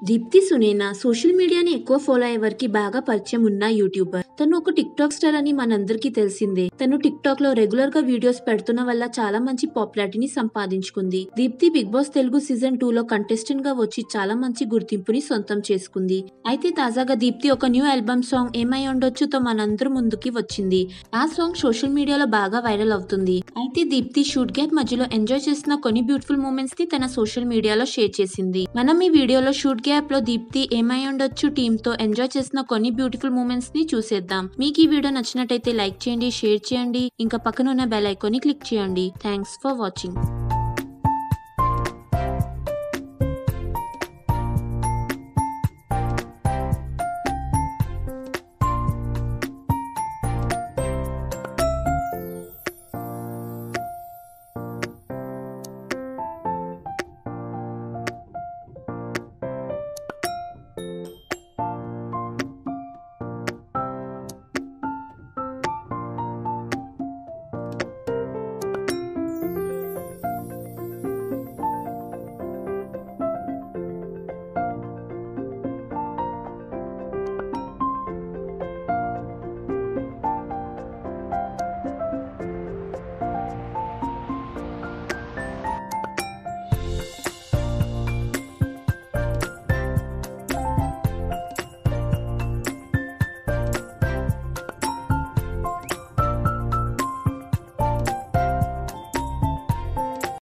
Deepti సునేనా social మీడియాని ఎక్కువ follow అయ్యే వారికి బాగా పరిచయం ఉన్న యూట్యూబర్ తను ఒక టిక్ టాక్ స్టార్ అని మనందరికీ తెలిసిందే తను టిక్ టాక్ లో రెగ్యులర్ గా వీడియోస్ పెడుతున్న వల్ల చాలా మంచి పాపులారిటీని సంపాదించుకుంది Deepthi Bigg Boss Telugu season two లో కంటెస్టెంట్ గా వచ్చి చాలా మంచి గుర్తింపుని సొంతం చేసుకుంది అయితే తాజాగా దీప్తి ఒక న్యూ ఆల్బమ్ సాంగ్ ఏమై ఉండొచ్చు తో మనందరూ ముందుకి వచ్చింది ఆ సాంగ్ సోషల్ మీడియాలో బాగా వైరల్ అవుతుంది అయితే దీప్తి షూట్ గ్యాప్ మధ్యలో ఎంజాయ్ చేసిన కొన్ని బ్యూటిఫుల్ మూమెంట్స్ ని తన సోషల్ మీడియాలో షేర్ చేసింది మనం ఈ వీడియోలో షూట్ గ్యాప్ లో దీప్తి ఏమై ఉండొచ్చు టీమ్ తో ఎంజాయ్ చేసిన కొన్ని బ్యూటిఫుల్ మూమెంట్స్ ని చూసేద్దాం మీకు ఈ వీడియో నచ్చినట్టయితే లైక్ చేయండి షేర్ చేయండి ఇంకా పక్కన ఉన్న బెల్ ఐకాన్ ని క్లిక్ చేయండి థ్యాంక్స్ ఫర్ వాచింగ్